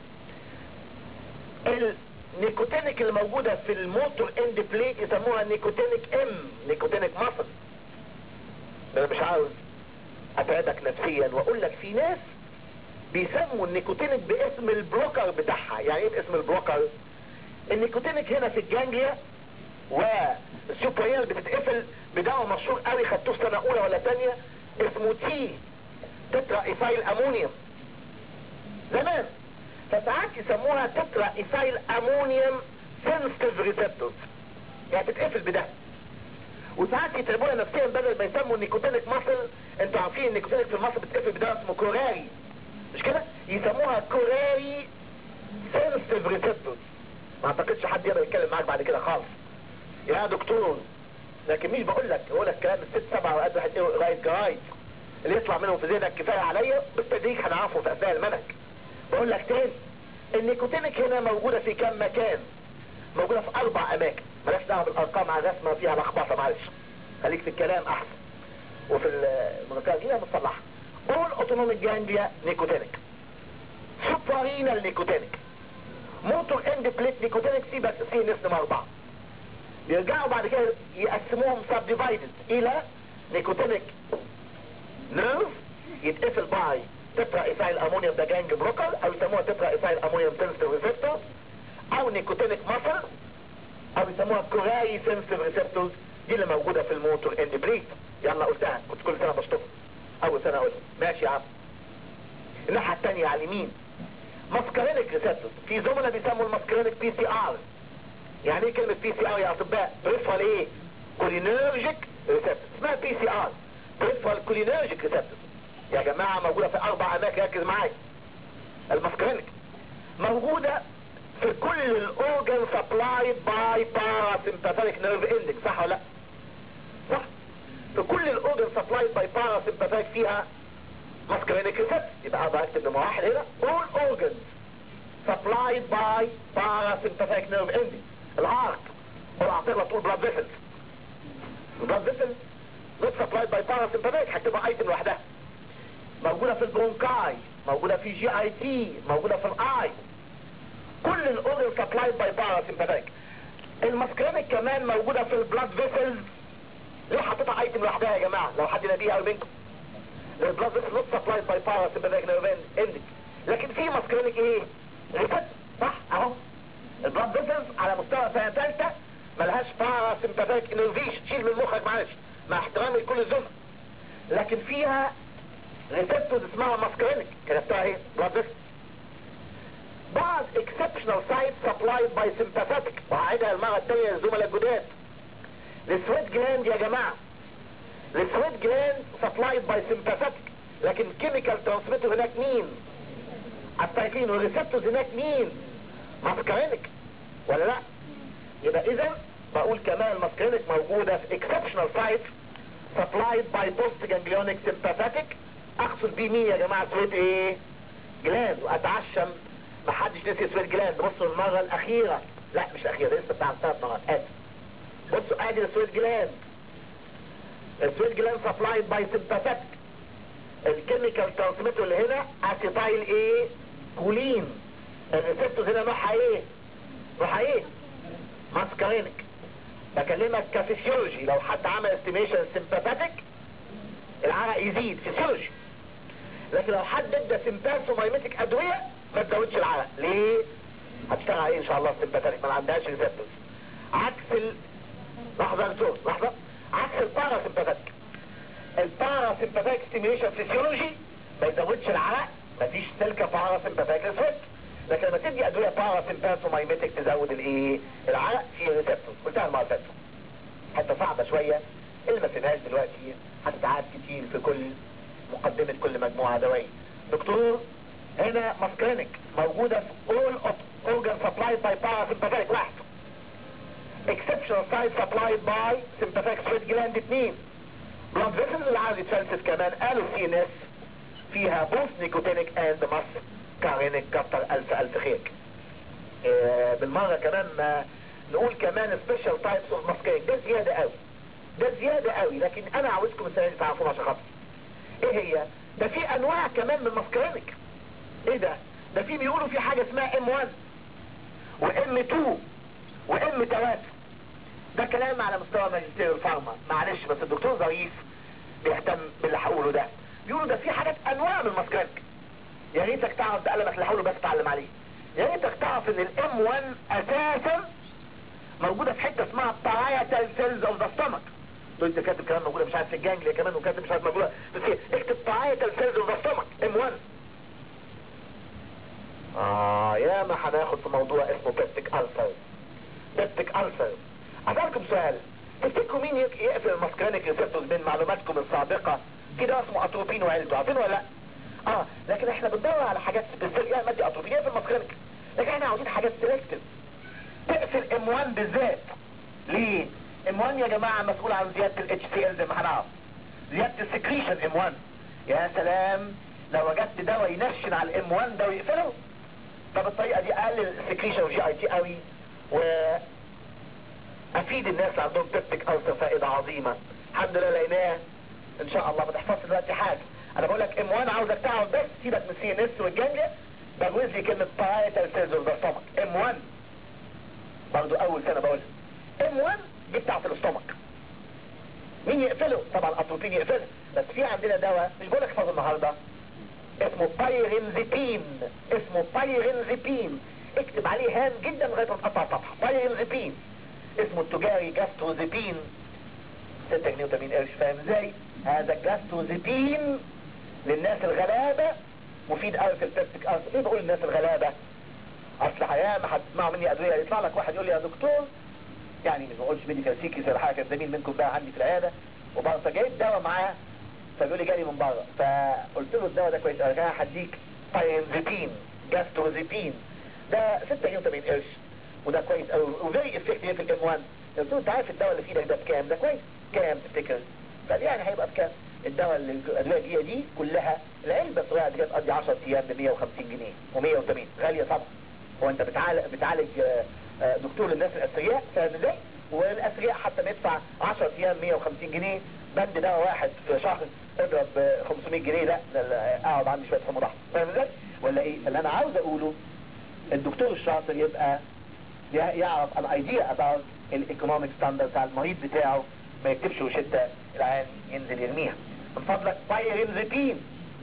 النيكوتينيك اللي موجودة في الموتور اند بليت يسموها نيكوتينيك ام نيكوتينيك ماسل انا مش عاوز اتعبك نفسيا واقول لك في ناس بيسموا النيكوتينيك باسم البلوكر بتاعها يعني ايه باسم البلوكر النيكوتينيك هنا في الجانجليا والسوبريال بتتقفل بدواء مشهور قوي خدتوه سنه اولى ولا ثانيه اسمه تي تترا ايثايل امونيوم زمان فساعات يسموها تترا ايثايل امونيوم سنسيتيف ريسبتورز يعني تتقفل بده وساعات يتعبونا نفسيا بدل ما يسموا النيكوتينيك ماسل انتوا عارفين النيكوتينيك في الماسل بتتقفل بدواء اسمه كوراري مش كده يسموها كوراري سنسيتيف ريسبتورز ما اعتقدش حد يقدر يتكلم معاك بعد كده خالص يا دكتور لكن مش بقول لك بقول لك كلام الست سبع اوقات واحد ايه قرايه جرايد اللي يطلع منهم في ذهنك كفايه عليا بالتدريج هنعرفه في اثناء المنهج بقول لك تاني النيكوتينيك هنا موجوده في كم مكان موجوده في اربع اماكن مالهاش دعوه بالارقام على الرسمه فيها لخبطه معلش خليك في الكلام احسن وفي المذكره دي مصلحه اول اوتونوميك جانجليا نيكوتينيك سوبرينال نيكوتينيك موتور اند بليت نيكوتينيك سي بس سي نسمة اربعة بيرجعوا بعد كده يقسموهم سب ديفايدد الى نيكوتينيك نيرف يتقفل باي تترا ايثايل امونيوم ده جانج بروكر او يسموها تترا ايثايل امونيوم سنسيتيف ريسبتور او نيكوتينيك ماسل او يسموها كوراي سنسيتيف ريسبتورز دي اللي موجوده في الموتور اند بريد يلا قلتها كنت كل سنه بشطبها اول سنه اقولها ماشي يا عم الناحيه الثانيه على اليمين ماسكرينيك ريسبتورز في زملاء بيسموا الماسكرينيك بي سي ار يعني ايه كلمه بي سي ار يا اطباء بريفرال ايه كولينرجيك ريسبتورز اسمها بي سي ار بريفرال كولينرجيك ريسبتورز يا جماعه موجوده في اربع اماكن ركز معايا الماسكرينيك موجوده في كل الاورجن سبلايد باي باراسمباثيك نيرف اندنج صح ولا لا صح في كل الاورجن سبلايد باي باراسمباثيك فيها muscarinic receptor يبقى اقدر اكتب نمرة واحد هنا all organs supplied by parasympathetic nerve ending العرق ولا هتغلط تقول blood vessels blood vessels not supplied by parasympathetic هكتبها ايتم لوحدها موجودة في البرونكاي موجودة في جي اي تي موجودة في الاي كل الاورجن supplied by parasympathetic المسكرينيك كمان موجودة في البلاد فيسلز ليه حطيتها ايتم لوحدها يا جماعة لو حد نبيها او منكم البلاد فيسل نوت سبلايد باي parasympathetic nerve ending لكن في مسكرينيك ايه ريسبت صح اهو البلاد فيسلز على مستوى سنة ثالثة ملهاش parasympathetic innervation شيل من مخك معلش مع احترامي لكل الزملاء لكن فيها ريسبتورز اسمها ماسكرينيك كتبتها ايه بلاد فيسل بعض exceptional sites supplied by sympathetic وهعيدها المرة التانية للزملاء الجداد السويت جلاند يا جماعة السويت جلاند supplied by sympathetic لكن كيميكال ترانسميتر هناك مين التايكين والريسبتورز هناك مين ماسكرينيك ولا لا يبقى اذا بقول كمان ماسكرينيك موجودة في exceptional sites supplied by post ganglionic sympathetic اقصد بيه مين يا جماعه سويت ايه جلاند واتعشم محدش نسي سويت جلاند بصوا المره الاخيره لا مش الاخيره لسه بتاع ثلاث مرات اسف بصوا ادي السويت جلاند السويت جلاند سبلايد باي سيمباثيك الكيميكال ترانسميتر اللي هنا اسيتايل ايه كولين الريسبتورز هنا نوعها ايه نوعها ايه ماسكارينك بكلمك كفسيولوجي لو حد عمل استيميشن سيمباثيك العرق يزيد فسيولوجي لكن لو حد ادى سيمباثومايمتيك ادويه ما تزودش العرق ليه هتشتغل عليه ان شاء الله السيمباثيك ما عندهاش ريسبتورز عكس ال لحظه يا دكتور لحظه عكس الباراسيمباثيك الباراسيمباثيك ستيميوليشن فيسيولوجي ما يزودش العرق مفيش سلكه باراسيمباثيك ريسبتور لكن لما تدي ادويه باراسيمباثومايمتيك تزود الايه العرق في ريسبتور قلتها المره اللي فاتت حتى صعبه شويه اللي ما فهمهاش دلوقتي هتتعاد كتير في كل مقدمه كل مجموعه دوائيه دكتور هنا ماسكرينك موجوده في all organ supplied by parasympathetic واحد exceptional site supplied by sympathetic sweat gland اتنين blood vessels اللي عايز يتفلسف كمان قالوا سي ان اس فيها بوث نيكوتينيك اند ماس كارينيك كتر الف الف خيرك آه بالمرة كمان ما نقول كمان سبيشال تايبس اوف ماسكينج ده زيادة قوي ده زيادة قوي لكن انا عاوزكم السنة دي تعرفوها عشان خاطر ايه هي ده في انواع كمان من الماسكينج ايه ده ده في بيقولوا في حاجة اسمها ام 1 وام 2 وام 3 ده كلام على مستوى ماجستير الفارما معلش بس الدكتور ظريف بيهتم باللي هقوله ده بيقولوا ده في حاجات انواع من الماسكينج يا ريتك تعرف ده قلمك اللي هقوله بس تعلم عليه يا ريتك تعرف ان الام 1 اساسا موجوده في حته اسمها parietal cells of the stomach لو انت كاتب كلام موجوده مش عارف في الجانجليا كمان وكاتب مش عارف موجوده بس ايه اكتب parietal cells of the stomach ام 1 اه يا ما هناخد في موضوع اسمه بيبتيك السر بيبتيك السر اسالكم سؤال تفتكروا مين يقفل الماسكرينيك ريسبتورز من معلوماتكم السابقه في ده اسمه اتروبين وعيلته عارفين ولا لا اه لكن احنا بندور على حاجات سبيسيفيك يعني مادي اتروبين يقفل الماسكرينيك لكن احنا عاوزين حاجات سيلكتيف تقفل ام 1 بالذات ليه ام 1 يا جماعه مسؤول عن زياده الاتش سي ال زي ما هنعرف زياده السكريشن ام 1 يا سلام لو وجدت دواء ينشن على الام 1 ده ويقفله فبالطريقه دي اقلل السكريشن وجي اي تي قوي و افيد الناس اللي عندهم بيبتيك ألسر فائده عظيمه الحمد لله لقيناه ان شاء الله ما تحفظش دلوقتي حاجه انا بقول لك ام 1 عاوزك تعرف بس سيبك من سي ان اس والجنجة بجوز لي كلمه بارايتال سيلز اوف ذا ستومك ام 1 برضه اول سنه بقولها ام 1 دي بتاعت الاستومك مين يقفله طبعا اتروبين يقفله بس في عندنا دواء مش بقول لك احفظه النهارده اسمه بايرنزيبين اسمه بايرنزيبين اكتب عليه هام جدا لغايه ما تقطع صفحه بايرنزيبين اسمه التجاري جاستروزيبين 6 جنيه و80 قرش فاهم ازاي هذا الجاستروزيبين للناس الغلابه مفيد قوي في البيبتيك ألسر ليه بقول للناس الغلابه اصل حياه ما هتسمعوا مني ادويه يطلع لك واحد يقول لي يا دكتور يعني ما بقولش ميديكال سيكريت ولا حاجه كان زميل منكم بقى عندي في العياده وبقى فجايب دواء معاه فبيقول لي جالي من بره فقلت له الدواء ده كويس انا هديك باينزيبين جاستروزيبين ده 6 جنيه و80 قرش وده كويس قوي وفيري افكتيف في الام 1 قلت له انت عارف الدواء اللي في ايدك ده بكام ده كويس كام تفتكر قال يعني هيبقى بكام الدواء اللي الادويه الجديده دي كلها العلبه الصغيره دي بتقضي 10 ايام ب 150 جنيه و180 غاليه طبعا هو انت بتعالج بتعالج دكتور للناس الاثرياء فاهم ازاي والاثرياء حتى ندفع 10 ايام 150 جنيه بند دواء واحد في شهر اضرب 500 جنيه لا اقعد عندي شويه حمى ضغط فاهم ازاي ولا ايه اللي انا عاوز اقوله الدكتور الشاطر يبقى يعرف an idea about الايكونوميك ستاندرد بتاع المريض بتاعه ما يكتبش روشته العيان ينزل يرميها من فضلك بايرنزيبين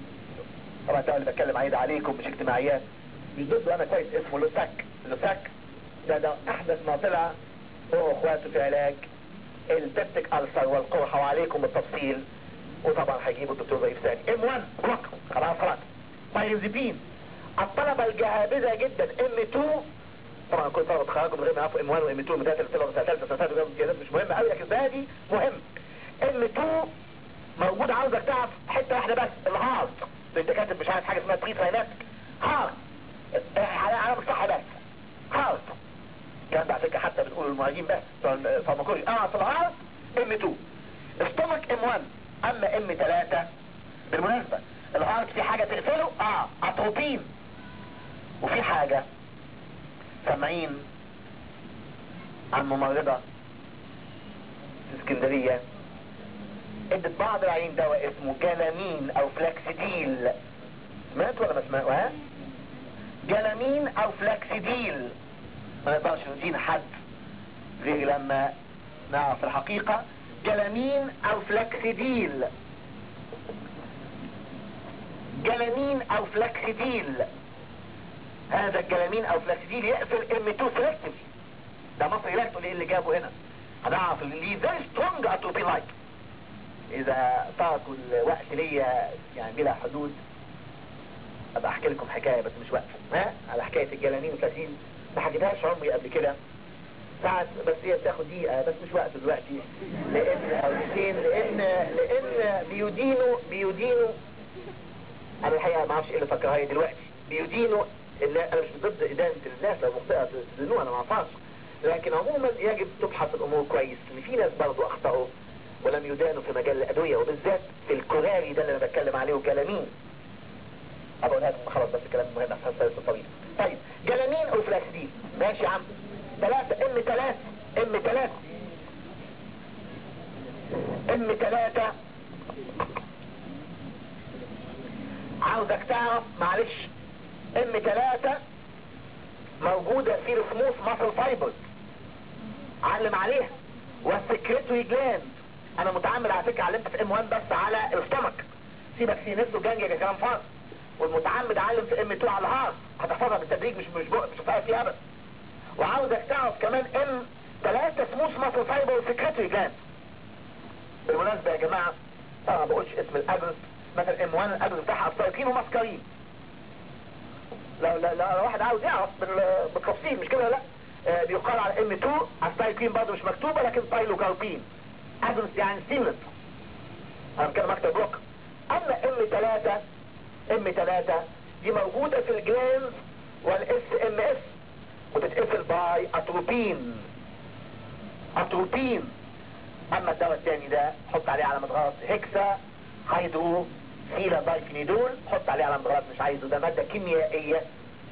طبعا ده اللي بتكلم عليه ده عليكم مش اجتماعيات مش ضده انا كويس اسمه لوساك لوساك ده ده احدث ما طلع هو اخواته في علاج البيبتيك ألسر والقرحة وعليكم بالتفصيل وطبعا هيجيبوا الدكتور ضيف ثاني ام 1 بلوك خلاص خلاص بايرنزيبين الطلبة الجهابذة جدا ام 2 طبعا كل طلبة تخرجوا من غير ما يعرفوا ام 1 وام 2 من اللي طلعوا سنة ثالثة سنة ثالثة امتيازات مش مهم قوي لكن ده دي مهم ام 2 موجود عاوزك تعرف حتة واحدة بس الهارت انت كاتب مش عارف حاجة اسمها بري سايناتيك هارت على علامة صح بس هارت الكلام ده على فكرة حتى بتقول المهاجمين بس فارماكولوجي اه في الهارت ام 2 استومك ام 1 اما ام 3 بالمناسبة الهارت في حاجة تقفله اه اتروبين وفي حاجة سامعين عن ممرضة في اسكندرية ادت بعض العين دواء اسمه جلامين او فلاكسيديل سمعت ولا ما سمعت ها جلامين او فلاكسيديل ما نقدرش ندين حد غير لما نعرف الحقيقة جلامين او فلاكسيديل جلامين او فلاكسيديل هذا الجلامين او فلاكسيديل يقفل ام 2 سيلكتيف ده مصري لا تقول ايه اللي جابه هنا هنعرف اللي ليه فيري سترونج اتروبي لايك اذا تركوا الوقت ليا يعني بلا حدود ابقى احكي لكم حكايه بس مش وقت ها على حكايه الجلامين والفلاكسيديل ما حكيتهاش عمري قبل كده ساعة بس هي بتاخد دقيقة بس مش وقت دلوقتي لان او دقيقتين لان لان بيدينوا بيدينوا انا الحقيقة ما اعرفش ايه اللي فكرها دلوقتي بيدينوا ان انا مش ضد ادانة الناس لو مخطئة تدينوها انا ما اعرفهاش لكن عموما يجب تبحث الامور كويس ان في ناس برضه اخطأوا ولم يدانوا في مجال الادوية وبالذات في الكوراري ده اللي انا بتكلم عليه وكلامين اقول هذا خلاص بس كلام مهم عشان سلسل طويل طيب جلامين او فلاكسدين ماشي يا عم ثلاثة ام ثلاثة ام ثلاثة ام ثلاثة عاوزك تعرف معلش ام ثلاثة موجودة في السموث ماسل فايبرز علم عليها والسكريتوري جلاند انا متعمد على فكرة علمت في ام 1 بس على الستمك سيبك في نفسه جانجا كلام فاضي والمتعمد علم في ام 2 على الهارت هتحفظها بالتدريج مش مش مش هتعرف فيها ابدا وعاوزك تعرف كمان ام 3 سموث ماسل فايبر وسكريتوري جلاند بالمناسبة يا جماعة انا ما بقولش اسم الاجرس مثلا ام 1 الاجرس بتاعها ابسايكين وماسكارين لو لو لو واحد عاوز يعرف بال- بالتفصيل مش كده لا آه بيقال على ام 2 ابسايكين برضه مش مكتوبة لكن بايلوكاربين اجرس يعني ستيمولنت انا بتكلم اكتر بلوك اما ام 3 ام 3 دي موجودة في الجلانز والاس ام اس وتتقفل باي اتروبين اتروبين اما الدواء الثاني ده حط عليه علامة غلط هكسا هيدرو سيلا دايفينيدول حط عليه علامة غلط مش عايزه ده مادة كيميائية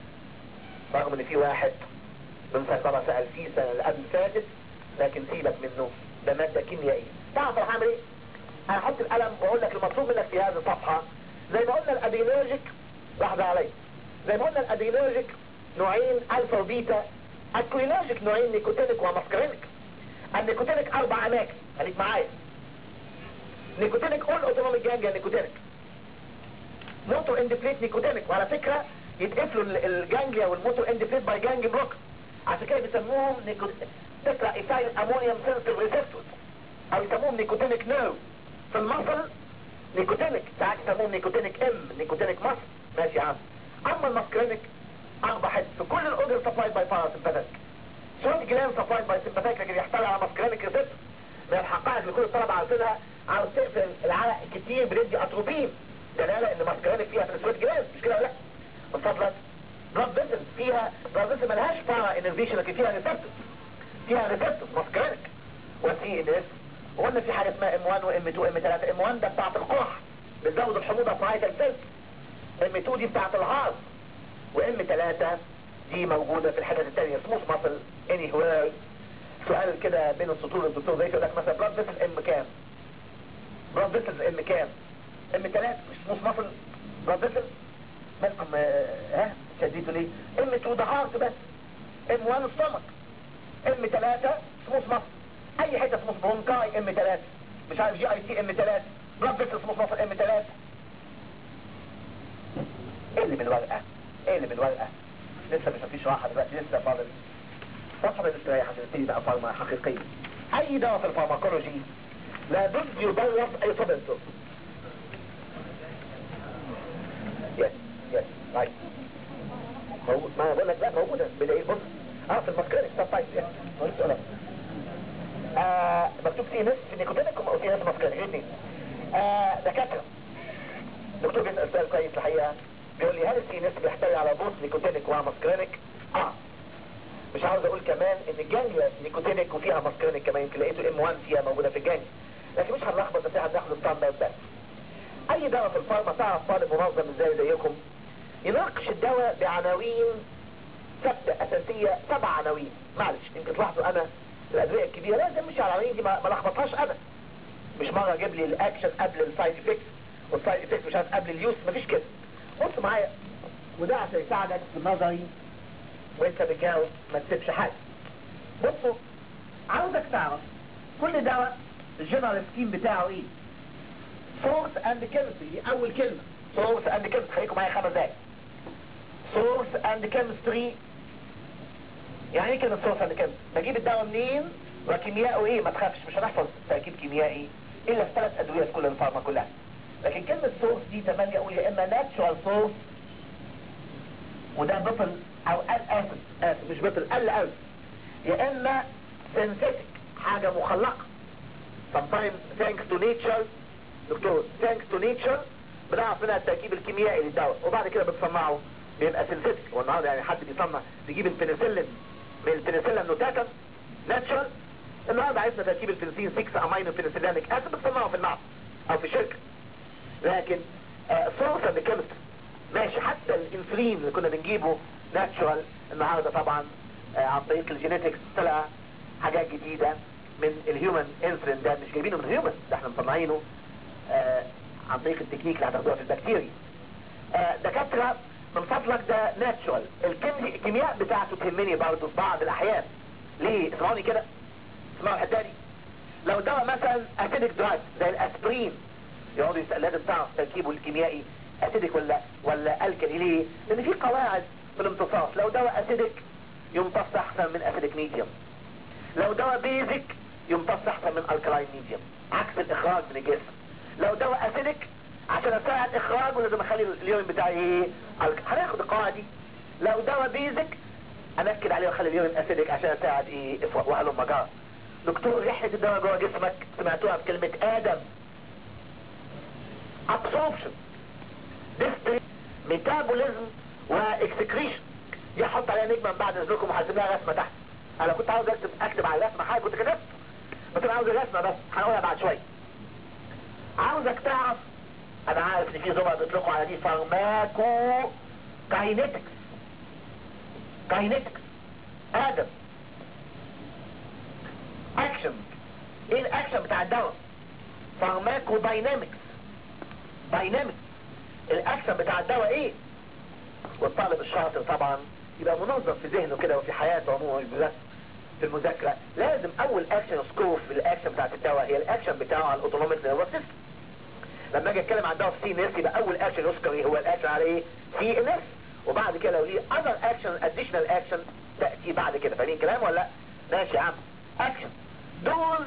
رغم ان في واحد من سيطرة سأل فيه السنة اللي قبل فاتت لكن سيبك منه ده مادة كيميائية تعرف انا هعمل ايه؟ انا هحط القلم واقول لك المطلوب منك في هذه الصفحة زي ما قلنا الادرينرجيك لحظة عليا زي ما قلنا الادرينرجيك نوعين الفا وبيتا الكولينرجيك نوعين نيكوتينيك وماسكرينيك النيكوتينيك اربع اماكن خليك معايا نيكوتينيك اول اوتونوميك جانجا نيكوتينيك موتور اندفليت نيكوتينيك وعلى فكرة يتقفلوا ال- الجانجليا والموتور اندفليت باي جانج بلوك عشان كده بيسموهم نيكوتينيك تطلع ايثايل امونيوم سنسيتيف ريسبتورز او يسموهم نيكوتينيك نيرف في المصل نيكوتينيك ساعات يسموهم نيكوتينيك ام نيكوتينيك مصل ماشي يا عم اما الماسكرينيك اربع حتت في كل الاورجن سبلايد باي باراسمباثيك سويت جلاند سبلايد باي سمباثيك لكن يحتوي على ماسكرينيك ريسبتور من الحقائق اللي كل الطلبه عارفينها عاوز تقفل العرق كتير بندي اتروبين دلاله ان ماسكرينيك فيها في السويت جلاند مش كده ولا لا من فضلك بلاد فيسل فيها بلاد فيسل ملهاش بارا انرفيشن لكن فيها ريسبتور فيها ريسبتور ماسكرينيك وسي ان اس وقلنا في حاجه اسمها ام 1 وام 2 ام 3 ام 1 ده بتاعت القرح بتزود الحموضه في نهايه السلك ام 2 دي بتاعت الهارت وام 3 دي موجودة في الحتت التانية سموث ماسل اني هوير سؤال كده بين السطور الدكتور زي يقول لك مثلا بلاد فيسل ام كام بلاد فيسل ام كام ام 3 مش سموث ماسل بلاد فيسل مالكم آه، ها شديتوا ليه ام 2 ده هارت بس ام 1 ستومك ام 3 سموث ماسل اي حته سموث برونكاي ام 3 مش عارف جي اي تي ام 3 بلاد فيسل سموث ماسل ام 3 ايه اللي بالورقه ايه اللي بالورقه لسه مش مفيش راحه دلوقتي لسه فاضل صفحه الاسترياح عشان نبتدي بقى فارما حقيقيه اي دواء في الفارماكولوجي لابد يدرس اي صبنته يس يس رايت موجود ما أنا بقول لك لا موجوده بدايه بص اه في الماسكرينك طب طيب يس قلت سؤال آه مكتوب فيه نصف نيكوتينيك او فيه نصف ماسكرينك الاثنين آه دكاتره دكتور بيسأل سؤال كويس الحقيقة بيقول لي هل في نسبة بيحتوي على بوث نيكوتينيك وماسكرينيك؟ اه مش عاوز اقول كمان ان الجانجليا نيكوتينيك وفيها ماسكرينيك كمان يمكن لقيته ام 1 فيها موجودة في الجانجليا لكن مش هنلخبط بس هناخد الستاندرد بس اي دواء في الفارما تعرف طالب منظم ازاي زيكم يناقش الدواء بعناوين ثابته اساسيه سبع عناوين معلش يمكن تلاحظوا انا الادويه الكبيره لازم مش على العناوين دي ما ما لخبطهاش انا مش مره جاب لي الاكشن قبل السايد افكت والسايد افكت مش عارف قبل اليوز مفيش كده بص معايا وده عشان يساعدك في النظري وانت بتجاوب ما تسيبش حاجه بصوا عاوزك تعرف كل دواء الجنرال سكيم بتاعه ايه سورس اند كيمستري دي اول كلمه سورس اند كيمستري خليكم معايا خمس دقايق سورس اند كيمستري يعني ايه كلمه سورس اند كيمستري بجيب الدواء منين وكيميائه ايه ما تخافش مش هنحفظ تركيب كيميائي الا في ثلاث ادويه في كل الفارما كلها لكن كلمه سورس دي تملي اقول يا اما ناتشورال سورس وده بطل او ال اسف اسف مش بطل ال اسف يا اما synthetic حاجة مخلقة sometimes thanks to nature دكتور thanks to nature بنعرف منها التركيب الكيميائي للدواء وبعد كده بتصنعه بيبقى synthetic والنهارده يعني حد بيصنع بيجيب البنسلين من البنسلين نوتاتا ناتشرال النهارده عرفنا تركيب البنسلين 6 امينو بنسلينيك اسيد بتصنعه في المعمل او في شركه لكن سورس اند كيمستري ماشي حتى الانسولين اللي كنا بنجيبه ناتشرال النهارده طبعا آه عن طريق الجينيتكس طلع حاجات جديدة من الهيومن انسولين ده مش جايبينه من الهيومن ده احنا مصنعينه آه عن طريق التكنيك اللي هتاخدوها في البكتيريا آه دكاترة من فضلك ده ناتشورال الكيمياء بتاعته تهمني برضه في بعض الاحيان ليه اسمعوني كده اسمعوا الحته دي لو دواء مثلا اسيدك دراج زي الاسبرين يقعدوا يسأل لازم تعرف تركيبه الكيميائي اسيدك ولا ولا الكلي ليه؟ لان في قواعد في الامتصاص لو دواء اسيدك يمتص احسن من اسيدك ميديوم لو دواء بيزك يمتص احسن من الكلاين ميديوم عكس الاخراج من الجسم لو دواء اسيدك عشان اساعد اخراجه لازم اخلي اليوم بتاعي ايه هناخد القواعد دي لو دواء بيزك انكد عليه واخلي اليوم اسيدك عشان اساعد ايه وهلم مجار دكتور ريحه الدواء جوه جسمك سمعتوها بكلمه ادم absorption ديستري ميتابوليزم واكسكريشن دي احط عليها نجمه من بعد اذنكم وهسيب لها رسمه تحت انا كنت عاوز اكتب اكتب على الرسمه حاجه كنت كتبت بس انا عاوز الرسمه بس هنقولها بعد شويه عاوزك تعرف انا عارف ان في زملاء بيطلقوا على دي فارماكو كاينيتكس كاينيتكس ادم اكشن ايه الاكشن بتاع الدواء فارماكو داينامكس داينامكس الاكشن بتاع الدواء ايه والطالب الشاطر طبعا يبقى منظم في ذهنه كده وفي حياته عموما في المذاكرة لازم اول اكشن سكور في الاكشن بتاعت الدواء هي الاكشن بتاعه على الاوتونوميك نيرفس سيستم لما اجي اتكلم عن دواء في سي ان اس يبقى اول اكشن يذكر ايه هو الاكشن على ايه سي ان اس وبعد كده لو ليه اذر اكشن اديشنال اكشن تاتي بعد كده فاهمين الكلام ولا ماشي يا عم اكشن دوز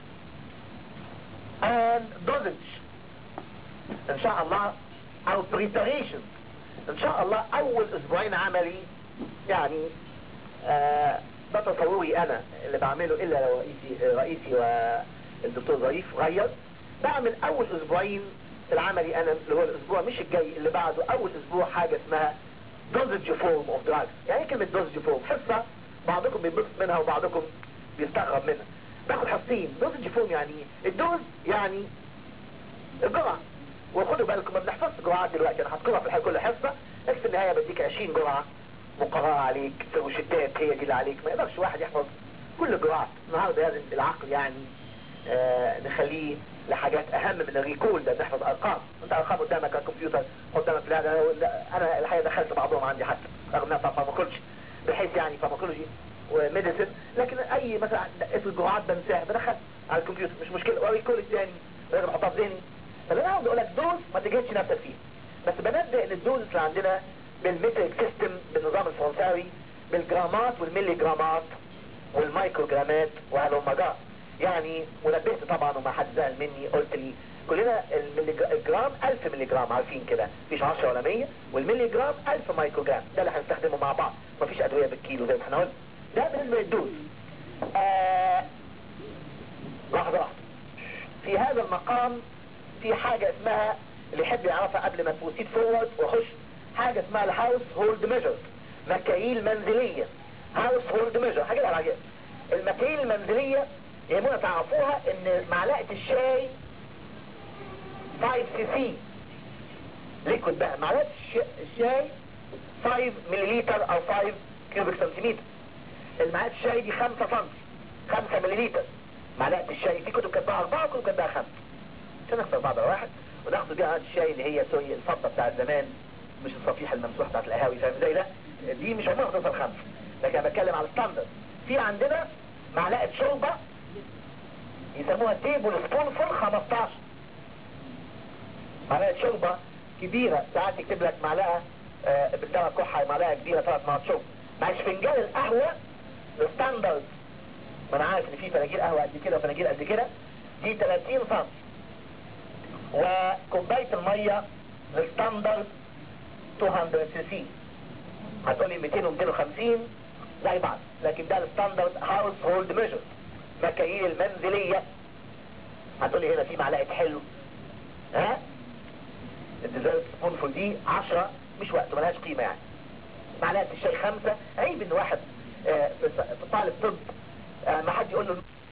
اند دوزج ان شاء الله او بريباريشن ان شاء الله اول اسبوعين عملي يعني آه ده تصوري انا اللي بعمله الا لو رئيسي رئيسي والدكتور ظريف غير بعمل اول اسبوعين في العملي انا اللي هو الاسبوع مش الجاي اللي بعده اول اسبوع حاجه اسمها دوزج فورم اوف دراجز يعني ايه كلمه دوزج فورم حصه بعضكم بينبسط منها وبعضكم بيستغرب منها باخد حصتين دوزج فورم يعني ايه الدوز يعني الجرعه وخدوا بالكم ما بنحفظش جرعات دلوقتي انا هذكرها في كل حصه لكن في النهايه بديك 20 جرعه مقررة عليك في روشتات هي دي اللي عليك ما يقدرش واحد يحفظ كل الجرعات النهارده لازم العقل يعني آه نخليه لحاجات اهم من الريكول ده نحفظ ارقام انت ارقام قدامك على الكمبيوتر قدامك لا انا الحقيقه دخلت بعضهم عندي حتى رغم انها فارماكولوجي بحيث يعني فارماكولوجي وميديسن لكن اي مثلا اسم الجرعات بنساها بدخل على الكمبيوتر مش مشكله وريكول الثاني لازم احطها في ذهني فاللي انا عاوز اقول لك دوز ما تجهدش نفسك فيه بس بنبدا ان الدوز اللي عندنا بالمتريك سيستم بالنظام الفرنساوي بالجرامات والملي جرامات والمايكروجرامات وهلم جار يعني ونبهت طبعا وما حد زعل مني قلت لي كلنا الجرام 1000 ملي جرام عارفين كده مفيش 10 ولا 100 والملي جرام 1000 مايكرو جرام ده اللي هنستخدمه مع بعض مفيش ادويه بالكيلو زي ما احنا قلنا ده بالنسبه للدوز آه لحظه واحده في هذا المقام في حاجه اسمها اللي يحب يعرفها قبل ما تبوسيت فورورد واخش حاجة اسمها الهاوس هولد ميجر مكاييل منزلية هاوس هولد ميجر حاجة على عجب المكاييل المنزلية يهمونا تعرفوها ان معلقة الشاي 5 سي سي ليكويد بقى معلقه الش- الشاي 5 مليلتر او 5 كيوبيك سنتيمتر المعلقه الشاي دي 5 سم 5 مليلتر معلقه الشاي في كتب كاتباها 4 وكتب كاتباها 5 عشان نخسر بعض على واحد وناخد بيها معلقه الشاي اللي هي سوري الفضه بتاعت زمان مش الصفيحه الممسوح بتاعت القهاوي فاهم ازاي لا دي مش عمرها توصل 5 لكن انا بتكلم على الستاندرد في عندنا معلقه شوربه يسموها تيبل سبون فول 15 معلقه شوربه كبيره ساعات يكتب لك معلقه آه بالثلاث كحه معلقه كبيره ثلاث معلقات شوربه مع فنجان القهوه الستاندرد ما انا عارف ان في فناجيل قهوه قد كده وفناجيل قد كده دي 30 سم وكوبايه الميه الستاندرد 200 سي سي هتقولي 200 و 250 زي بعض لكن ده الستاندرد هاوس هولد ميجر مكاييل المنزليه هتقولي هنا في معلقه حلو ها الديزرت سبونفول دي 10 مش وقت ملهاش قيمه يعني معلقه الشاي خمسه عيب ان واحد آه، في في طالب طب آه، ما حد يقول له